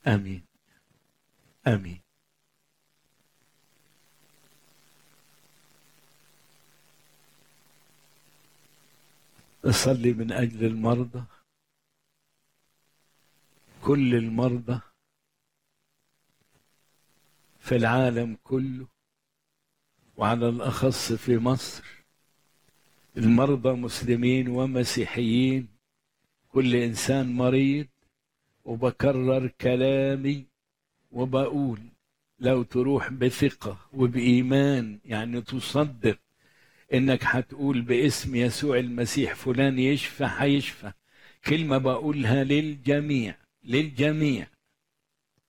امين امين اصلي من اجل المرضى كل المرضى في العالم كله وعلى الاخص في مصر المرضى مسلمين ومسيحيين كل انسان مريض وبكرر كلامي وبقول لو تروح بثقه وبايمان يعني تصدق انك هتقول باسم يسوع المسيح فلان يشفى هيشفى كلمه بقولها للجميع للجميع